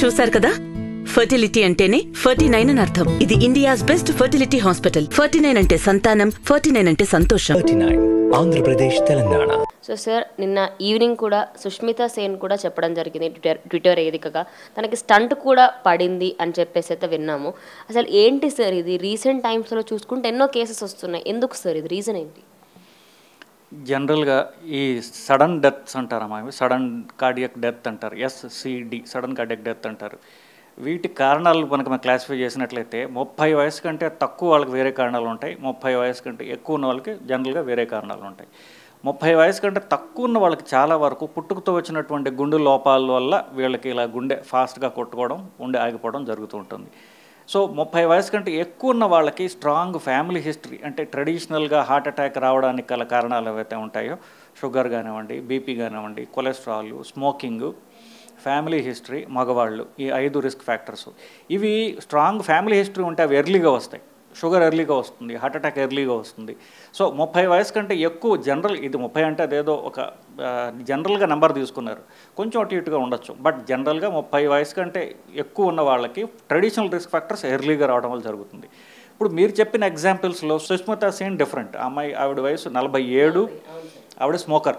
చూశారు కదా ఫర్టిలిటీ అంటేనే ఫర్టీ నైన్ అని అర్థం ఇది India's best fertility hospital forty nine అంటే సంతానం ఫర్టీ నైన్ అంటే సంతోషం thirty nine Andhra Pradesh Telangana so sir నిన్న ఈవినింగ్ కూడా సుష్మిత సేన్ కూడా చెప్పడం జరిగింది ట్విట్టర్ ట్విట్టర్ వేదికగా తనకి స్టంట్ కూడా పడింది అని చెప్పేసి అయితే విన్నాము అసలు ఏంటి సార్ ఇది రీసెంట్ టైమ్స్లో చూసుకుంటే ఎన్నో కేసెస్ వస్తున్నాయి ఎందుకు సార్ ఇది రీజన్ ఏంటి జనరల్గా ఈ సడన్ డెత్స్ అంటారమ్మా ఇవి సడన్ కార్డియక్ డెత్ అంటారు ఎస్సిడి సడన్ కార్డియక్ డెత్ అంటారు వీటి కారణాలు మనకు మనం క్లాసిఫై చేసినట్లయితే ముప్పై వయసు కంటే తక్కువ వాళ్ళకి వేరే కారణాలు ఉంటాయి ముప్పై వయసు కంటే ఎక్కువ ఉన్న వాళ్ళకి జనరల్గా వేరే కారణాలు ఉంటాయి ముప్పై వయసు కంటే తక్కువ ఉన్న వాళ్ళకి చాలా వరకు పుట్టుకతో వచ్చినటువంటి గుండె లోపాల వల్ల వీళ్ళకి ఇలా గుండె ఫాస్ట్గా కొట్టుకోవడం గుండె ఆగిపోవడం జరుగుతూ ఉంటుంది సో ముప్పై వయసు కంటే ఎక్కువ ఉన్న వాళ్ళకి స్ట్రాంగ్ ఫ్యామిలీ హిస్టరీ అంటే ట్రెడిషనల్గా హార్ట్ అటాక్ రావడానికి గల కారణాలు ఏవైతే ఉంటాయో షుగర్ కానివ్వండి బీపీ కానివ్వండి కొలెస్ట్రాల్ స్మోకింగ్ ఫ్యామిలీ హిస్టరీ మగవాళ్ళు ఈ ఐదు రిస్క్ ఫ్యాక్టర్స్ ఇవి స్ట్రాంగ్ ఫ్యామిలీ హిస్టరీ ఉంటే అవి ఎర్లీగా వస్తాయి షుగర్ ఎర్లీగా వస్తుంది హార్ట్ అటాక్ ఎర్లీగా వస్తుంది సో ముప్పై వయసు కంటే ఎక్కువ జనరల్ ఇది ముప్పై అంటే అదేదో ఒక ఆ, జనరల్గా నెంబర్ తీసుకున్నారు కొంచెం అటు ఇటుగా ఉండొచ్చు బట్ జనరల్గా ముప్పై వయసు కంటే ఎక్కువ ఉన్న వాళ్ళకి ట్రెడిషనల్ రిస్క్ ఫ్యాక్టర్స్ ఎర్లీగా రావడం వల్ల జరుగుతుంది ఇప్పుడు మీరు చెప్పిన ఎగ్జాంపుల్స్లో సుష్మిత సేన్ డిఫరెంట్ అమ్మాయి ఆవిడ వయసు నలభై ఏడు ఆవిడ స్మోకర్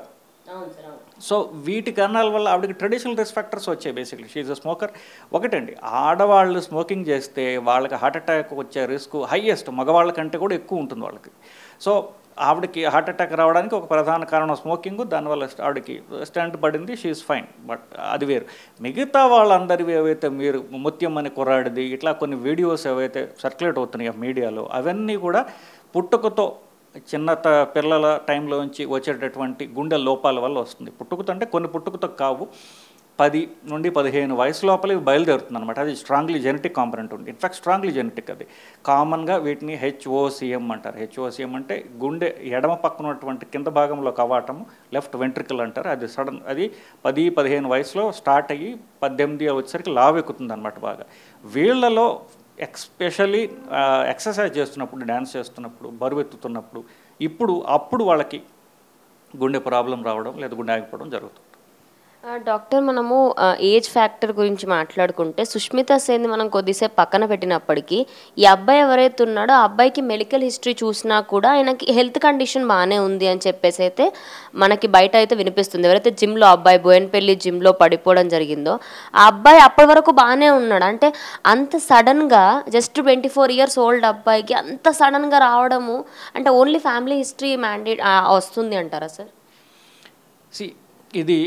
సో వీటి కారణాల వల్ల ఆవిడకి ట్రెడిషనల్ రిస్క్ ఫ్యాక్టర్స్ వచ్చాయి బేసిక్లీ షీఈ్ అ స్మోకర్ ఒకటండి ఆడవాళ్ళు స్మోకింగ్ చేస్తే వాళ్ళకి హార్ట్ అటాక్ వచ్చే రిస్క్ హైయెస్ట్ మగవాళ్ళ కంటే కూడా ఎక్కువ ఉంటుంది వాళ్ళకి సో ఆవిడకి హార్ట్ అటాక్ రావడానికి ఒక ప్రధాన కారణం స్మోకింగ్ దానివల్ల ఆవిడకి స్టంట్ పడింది షీఈస్ ఫైన్ బట్ అది వేరు మిగతా వాళ్ళందరివి ఏవైతే మీరు ముత్యం అని కుర్రాడిది ఇట్లా కొన్ని వీడియోస్ ఏవైతే సర్క్యులేట్ అవుతున్నాయి మీడియాలో అవన్నీ కూడా పుట్టుకతో చిన్న త- పిల్లల టైంలోంచి వచ్చేటటువంటి గుండె లోపాల వల్ల వస్తుంది పుట్టుకతో అంటే కొన్ని పుట్టుకతో కావు పది నుండి పదిహేను వయసు లోపల ఇవి బయలుదేరుతుంది అనమాట అది స్ట్రాంగ్లీ జెనెటిక్ కాంపనెంట్ ఉంది ఇన్ఫాక్ట్ స్ట్రాంగ్లీ జెనెటిక్ అది కామన్గా వీటిని హెచ్ఓసిఎం అంటారు హెచ్ఓసిఎం అంటే గుండె ఎడమ పక్కన ఉన్నటువంటి కింద భాగంలో కవాటము లెఫ్ట్ వెంట్రికల్ అంటారు అది సడన్ అది పది పదిహేను వయసులో స్టార్ట్ అయ్యి పద్దెనిమిది వచ్చేసరికి లావ్ ఎక్కుతుంది అనమాట బాగా వీళ్ళలో ఎక్స్పెషలీ ఎక్సర్సైజ్ చేస్తున్నప్పుడు డ్యాన్స్ చేస్తున్నప్పుడు బరువు ఎత్తుతున్నప్పుడు ఇప్పుడు అప్పుడు వాళ్ళకి గుండె ప్రాబ్లం రావడం లేదా గుండె ఆగిపోవడం జరుగుతుంది ఆ, డాక్టర్ మనము ఆ, ఏజ్ ఫ్యాక్టర్ గురించి మాట్లాడుకుంటే సుష్మిత సేన్ మనం కొద్దిసేపు పక్కన పెట్టినప్పటికీ ఈ అబ్బాయి ఎవరైతే ఉన్నాడో ఆ అబ్బాయికి మెడికల్ హిస్టరీ చూసినా కూడా ఆయనకి హెల్త్ కండిషన్ బాగానే ఉంది అని చెప్పేసి అయితే మనకి బయట అయితే వినిపిస్తుంది ఎవరైతే జిమ్లో అబ్బాయి బోయన్పల్లి జిమ్లో పడిపోవడం జరిగిందో ఆ అబ్బాయి అప్పటి వరకు బాగానే ఉన్నాడు అంటే అంత సడన్గా just twenty four years old అబ్బాయికి అంత సడన్గా రావడము అంటే ఓన్లీ ఫ్యామిలీ హిస్టరీ మ్యాండేట్ వస్తుంది అంటారా సార్ సి ఇది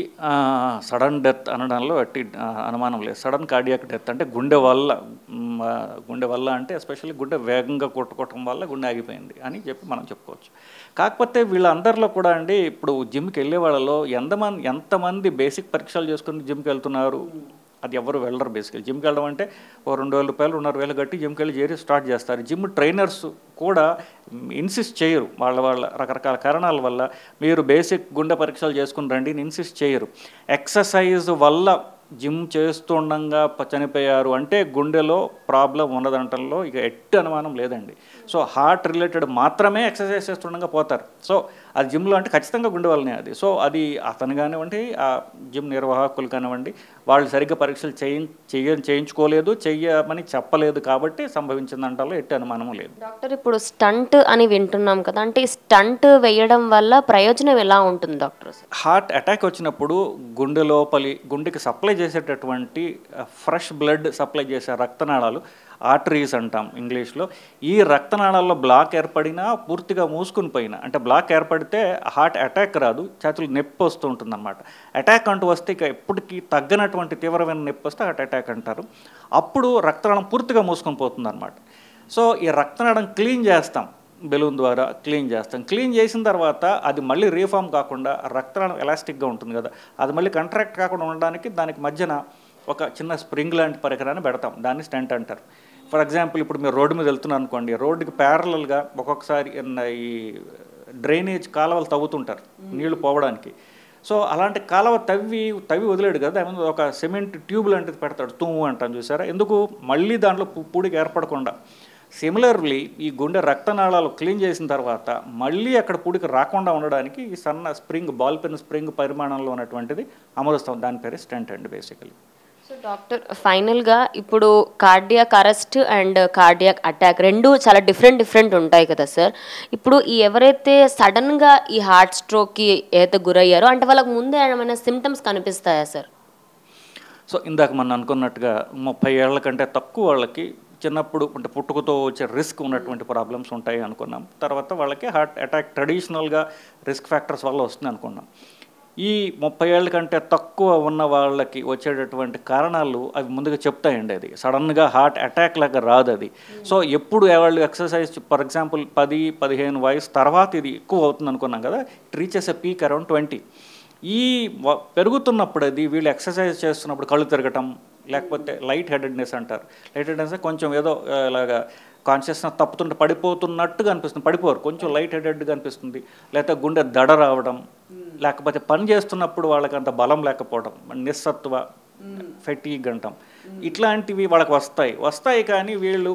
సడన్ డెత్ అనడంలో ఎట్టి ఆ, అనుమానం లేదు సడన్ కార్డియాక్ డెత్ అంటే గుండె వల్ల మ్, ఆ, గుండె వల్ల అంటే ఎస్పెషల్లీ గుండె వేగంగా కొట్టుకోవటం వల్ల గుండె ఆగిపోయింది అని చెప్పి మనం చెప్పుకోవచ్చు కాకపోతే వీళ్ళందరిలో కూడా అండి ఇప్పుడు జిమ్కి వెళ్ళే వాళ్ళలో ఎంతమంది ఎంతమంది బేసిక్ పరీక్షలు చేసుకుని జిమ్కి వెళ్తున్నారు అది ఎవరు వెళ్ళరు బేసికల్ జిమ్కి వెళ్ళడం అంటే ఓ రెండు వేల రూపాయలు రెండున్నర వేలు కట్టి జిమ్కి వెళ్ళి చేరి స్టార్ట్ చేస్తారు జిమ్ ట్రైనర్స్ కూడా ఇన్సిస్ట్ చేయరు వాళ్ళ వాళ్ళ రకరకాల కారణాల వల్ల మీరు బేసిక్ గుండె పరీక్షలు చేసుకుని రండి ఇన్సిస్ట్ చేయరు ఎక్సర్సైజ్ వల్ల జిమ్ చేస్తుండగా ప- చనిపోయారు అంటే గుండెలో ప్రాబ్లం ఉన్నదంటంలో ఇక ఎట్టి అనుమానం లేదండి సో హార్ట్ రిలేటెడ్ మాత్రమే ఎక్సర్సైజ్ చేస్తుండగా పోతారు సో అది జిమ్లో అంటే ఖచ్చితంగా గుండె వల్లనే అది సో అది అతను కానివ్వండి ఆ జిమ్ నిర్వాహకులు కానివ్వండి వాళ్ళు సరిగ్గా పరీక్షలు చేయి చేయ చేయించుకోలేదు చెయ్యమని చెప్పలేదు కాబట్టి సంభవించిందంటలో ఎట్టి అనుమానము లేదు డాక్టర్ ఇప్పుడు స్టంట్ అని వింటున్నాం కదా అంటే స్టంట్ వేయడం వల్ల ప్రయోజనం ఎలా ఉంటుంది డాక్టర్ హార్ట్ అటాక్ వచ్చినప్పుడు గుండె లోపలి గుండెకి సప్లై చేసేటటువంటి ఫ్రెష్ బ్లడ్ సప్లై చేసే రక్తనాళాలు ఆర్టరీస్ అంటాం ఇంగ్లీష్లో ఈ రక్తనాళాల్లో బ్లాక్ ఏర్పడినా పూర్తిగా మూసుకుని పోయినా అంటే బ్లాక్ ఏర్పడితే హార్ట్ అటాక్ రాదు చేతులు నొప్పి వస్తూ ఉంటుంది అనమాట అటాక్ అంటూ వస్తే ఇక ఎప్పటికీ తగ్గనటువంటి తీవ్రమైన నొప్పి వస్తే హార్ట్ అటాక్ అంటారు అప్పుడు రక్తనాళం పూర్తిగా మూసుకొని పోతుంది అనమాట సో ఈ రక్తనాళం క్లీన్ చేస్తాం బెలూన్ ద్వారా క్లీన్ చేస్తాం క్లీన్ చేసిన తర్వాత అది మళ్ళీ రీఫామ్ కాకుండా రక్తనాళం ఎలాస్టిక్గా ఉంటుంది కదా అది మళ్ళీ కంట్రాక్ట్ కాకుండా ఉండడానికి దానికి మధ్యన ఒక చిన్న స్ప్రింగ్ లాంటి పరికరాన్ని పెడతాం దాన్ని స్టెంట్ అంటారు ఫర్ ఎగ్జాంపుల్ ఇప్పుడు మీరు రోడ్డు మీద వెళ్తున్నారు అనుకోండి రోడ్డుకి ప్యారలల్గా ఒక్కొక్కసారి ఎన్న- ఈ డ్రైనేజ్ కాలువలు తవ్వుతుంటారు నీళ్లు పోవడానికి సో అలాంటి కాలువ తవ్వి తవ్వి వదిలేడు కదా దాని మీద ఒక సిమెంట్ ట్యూబ్ లాంటిది పెడతాడు తూము అంటాం చూసారా ఎందుకు మళ్ళీ దాంట్లో పు- పూడికి ఏర్పడకుండా సిమిలర్లీ ఈ గుండె రక్తనాళాలు క్లీన్ చేసిన తర్వాత మళ్ళీ అక్కడ పూడికి రాకుండా ఉండడానికి ఈ సన్న స్ప్రింగ్ బాల్ పెన్ స్ప్రింగ్ పరిమాణంలో ఉన్నటువంటిది అమరుస్తాం దాని పేరు స్టెంట్ అండి బేసికలీ సో సో డాక్టర్ ఫైనల్గా ఇప్పుడు cardiac arrest and cardiac attack రెండు చాలా డిఫరెంట్ డిఫరెంట్ ఉంటాయి కదా సార్ ఇప్పుడు ఈ ఎవరైతే సడన్గా ఈ హార్ట్ స్ట్రోక్కి ఏదైతే గురయ్యారో అంటే వాళ్ళకి ముందే ఏమైనా సిమ్టమ్స్ కనిపిస్తాయా సార్ సో ఇందాక మనం అనుకున్నట్టుగా ముప్పై ఏళ్ల కంటే తక్కువ వాళ్ళకి చిన్నప్పుడు అంటే పుట్టుకతో వచ్చే రిస్క్ ఉన్నటువంటి ప్రాబ్లమ్స్ ఉంటాయి అనుకున్నాం తర్వాత వాళ్ళకి హార్ట్ అటాక్ ట్రెడిషనల్గా రిస్క్ ఫ్యాక్టర్స్ వల్ల వస్తుంది అనుకున్నాం ఈ ముప్పై ఏళ్ళ కంటే తక్కువ ఉన్న వాళ్ళకి వచ్చేటటువంటి కారణాలు అవి ముందుగా చెప్తాయండి అది సడన్గా హార్ట్ అటాక్ లాగా రాదు అది సో ఎప్పుడు వాళ్ళు ఎక్సర్సైజ్ ఫర్ ఎగ్జాంపుల్ పది పదిహేను వయసు తర్వాత ఇది ఎక్కువ అవుతుంది అనుకున్నాం కదా it reaches a peak around twenty ఈ వ- పెరుగుతున్నప్పుడు అది వీళ్ళు ఎక్సర్సైజ్ చేస్తున్నప్పుడు కళ్ళు తిరగటం లేకపోతే లైట్ హెడెడ్నెస్ అంటారు లైట్ హెడెడ్నెస్ కొంచెం ఏదో ఆ, ఇలాగా కాన్షియస్నెస్ తప్పుతుంటే పడిపోతున్నట్టుగా అనిపిస్తుంది పడిపోరు కొంచెం లైట్ హెడెడ్గా అనిపిస్తుంది లేకపోతే గుండె దడ రావడం లేకపోతే పని చేస్తున్నప్పుడు వాళ్ళకి అంత బలం లేకపోవడం నిస్సత్వ ఫెటీగ్ అంటాం ఇట్లాంటివి వాళ్ళకి వస్తాయి వస్తాయి కానీ వీళ్ళు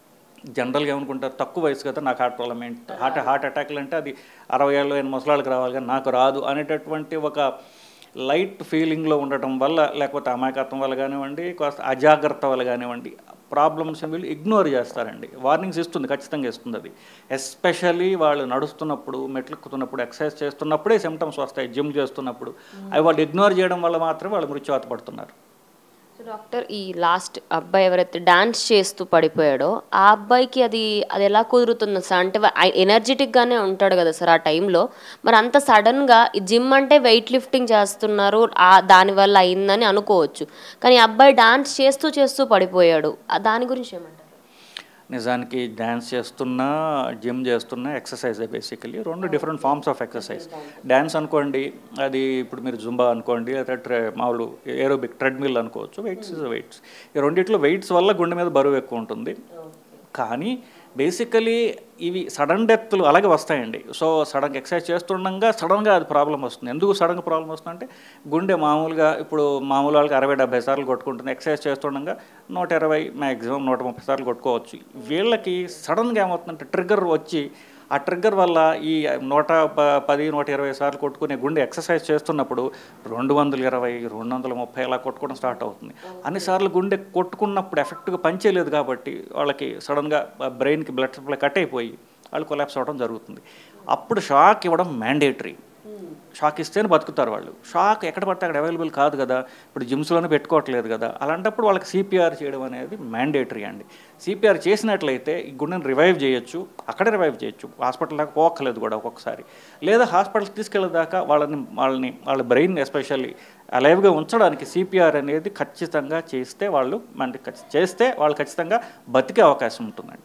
జనరల్గా ఏమనుకుంటారు తక్కువ వయసు కదా నాకు హార్ట్ ప్రాబ్లం ఏంటి హార్ట్ హార్ట్ అటాక్లు అంటే అది అరవై ఏళ్ళు అయిన ముసలాళ్ళకి రావాలి కానీ నాకు రాదు అనేటటువంటి ఒక లైట్ ఫీలింగ్లో ఉండటం వల్ల లేకపోతే అమాయకత్వం వల్ల కానివ్వండి కాస్త అజాగ్రత్త వల్ల కానివ్వండి ప్రాబ్లమ్స్ వీళ్ళు ఇగ్నోర్ చేస్తారండి వార్నింగ్స్ ఇస్తుంది ఖచ్చితంగా ఇస్తుంది అది ఎస్పెషల్లీ వాళ్ళు నడుస్తున్నప్పుడు మెట్లెక్కుతున్నప్పుడు ఎక్సర్సైజ్ చేస్తున్నప్పుడే సిమ్టమ్స్ వస్తాయి జిమ్ చేస్తున్నప్పుడు అవి వాళ్ళు ఇగ్నోర్ చేయడం వల్ల మాత్రమే వాళ్ళు మృత్యువాత పడుతున్నారు సో డాక్టర్ ఈ లాస్ట్ అబ్బాయి ఎవరైతే డాన్స్ చేస్తూ పడిపోయాడో ఆ అబ్బాయికి అది అది ఎలా కుదురుతుంది సార్ అంటే ఎనర్జెటిక్గానే ఉంటాడు కదా సార్ ఆ టైంలో మరి అంత సడన్గా ఈ జిమ్ అంటే వెయిట్ లిఫ్టింగ్ చేస్తున్నారు ఆ దానివల్ల అయిందని అనుకోవచ్చు కానీ ఈ అబ్బాయి డాన్స్ చేస్తూ చేస్తూ పడిపోయాడు ఆ దాని గురించి ఏమంటారు నిజానికి డ్యాన్స్ చేస్తున్నా జిమ్ చేస్తున్నా ఎక్సర్సైజే బేసికలీ రెండు different forms of exercise dance అనుకోండి అది ఇప్పుడు మీరు జుంబా అనుకోండి లేదా ట్రె మామూలు ఏరోబిక్ ట్రెడ్మిల్ అనుకోవచ్చు వెయిట్స్ ఇస్ వెయిట్స్ ఈ రెండిట్లో వెయిట్స్ వల్ల గుండె మీద బరువు ఎక్కువ ఉంటుంది కానీ బేసికలీ ఇవి సడన్ డెత్లు అలాగే వస్తాయండి సో సడన్గా ఎక్సర్సైజ్ చేస్తుండగా సడన్గా అది ప్రాబ్లం వస్తుంది ఎందుకు సడన్గా ప్రాబ్లం వస్తుందంటే గుండె మామూలుగా ఇప్పుడు మామూలు వాళ్ళకి అరవై డెబ్బై సార్లు కొట్టుకుంటుంది ఎక్సర్సైజ్ చేస్తుండగా నూట ఇరవై మ్యాక్సిమం నూట ముప్పై సార్లు కొట్టుకోవచ్చు వీళ్ళకి సడన్గా ఏమవుతుందంటే ట్రిగ్గర్ వచ్చి ఆ ట్రిగ్గర్ వల్ల ఈ నూట ప పది నూట ఇరవై సార్లు కొట్టుకునే గుండె ఎక్సర్సైజ్ చేస్తున్నప్పుడు రెండు వందల ఇరవై రెండు వందల ముప్పై అలా కొట్టుకోవడం స్టార్ట్ అవుతుంది అన్నిసార్లు గుండె కొట్టుకున్నప్పుడు ఎఫెక్ట్గా పనిచేయలేదు కాబట్టి వాళ్ళకి సడన్గా బ్రెయిన్కి బ్లడ్ సప్లై కట్ అయిపోయి వాళ్ళు కొలాప్స్ అవ్వడం జరుగుతుంది అప్పుడు షాక్ ఇవ్వడం మ్యాండేటరీ షాక్ ఇస్తేనే బతుకుతారు వాళ్ళు షాక్ ఎక్కడ పడితే అక్కడ అవైలబుల్ కాదు కదా ఇప్పుడు జిమ్స్లోనే పెట్టుకోవట్లేదు కదా అలాంటప్పుడు వాళ్ళకి సిపిఆర్ చేయడం అనేది మ్యాండేటరీ అండి సిపిఆర్ చేసినట్లయితే ఈ గుండెని రివైవ్ చేయొచ్చు అక్కడే రివైవ్ చేయొచ్చు హాస్పిటల్ దాకా పోక్కలేదు కూడా ఒక్కొక్కసారి లేదా హాస్పిటల్కి తీసుకెళ్ళేదాకా వాళ్ళని వాళ్ళని వాళ్ళ బ్రెయిన్ ఎస్పెషల్లీ అలైవ్గా ఉంచడానికి సిపిఆర్ అనేది ఖచ్చితంగా చేస్తే వాళ్ళు మనకి ఖచ్చి- చేస్తే వాళ్ళు ఖచ్చితంగా బతికే అవకాశం ఉంటుందండి